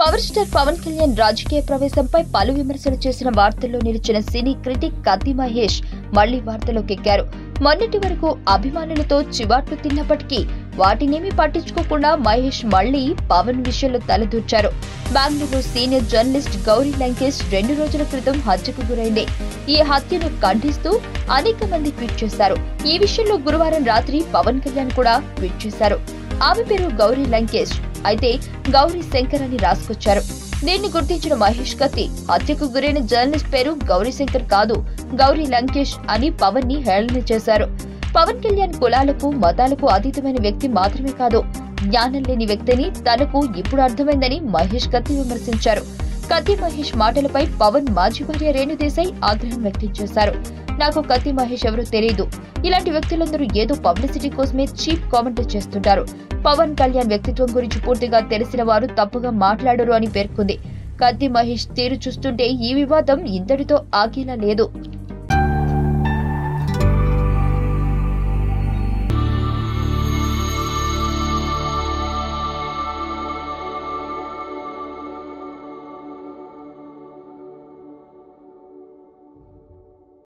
power star Pawan Kalyan రాజకీయ ప్రవేశంపై పలు విమర్శలు చేసిన వార్తల్లో నిలిచిన సినీ క్రిటిక్ కత్తి మహేష్ మళ్లీ వార్తలోకి ఎక్కారు మొన్నటి వరకు అభిమానులతో చివాట్లు తిన్నప్పటికీ వాటినేమీ పట్టించుకోకుండా మహేష్ మళ్లీ పవన్ విషయంలో తలదూర్చారు బెంగళూరు సీనియర్ జర్నలిస్ట్ గౌరీ లంకేష్ రెండు రోజుల క్రితం హత్యకు గురైంది ఈ హత్యను ఖండిస్తూ అనేక మంది ట్వీట్ చేశారు ఈ విషయంలో గురువారం రాత్రి పవన్ కళ్యాణ్ కూడా ట్వీట్ చేశారు ఆమె పేరు గౌరీ లంకేష్ అయితే గౌరీ శంకర్ అని రాసుకొచ్చారు దీన్ని గుర్తించిన మహేష్ కత్తి హత్యకు గురైన జర్నలిస్ట్ పేరు గౌరీ శంకర్ కాదు గౌరీ లంకేష్ అని పవన్ ని హేళన చేశారు పవన్ కళ్యాణ్ కులాలకు మతాలకు అతీతమైన వ్యక్తి మాత్రమే కాదు జ్ఞానం లేని వ్యక్తిని తనకు ఇప్పుడు అర్థమైందని మహేష్ కత్తి విమర్శించారు కత్తి మహేష్ మాటలపై పవన్ మాజీ భార్య రేణుదేశాయ్ ఆగ్రహం వ్యక్తం చేశారు నాకు కత్తి మహేష్ ఎవరో తెలియదు ఇలాంటి వ్యక్తులందరూ ఏదో పబ్లిసిటీ కోసమే చీప్ కామెంట్లు చేస్తుంటారు పవన్ కళ్యాణ్ వ్యక్తిత్వం గురించి పూర్తిగా తెలిసిన వారు తప్పుగా మాట్లాడరు అని పేర్కొంది కత్తి మహేష్ తీరు చూస్తుంటే ఈ వివాదం ఇంతటితో ఆగేలా లేదు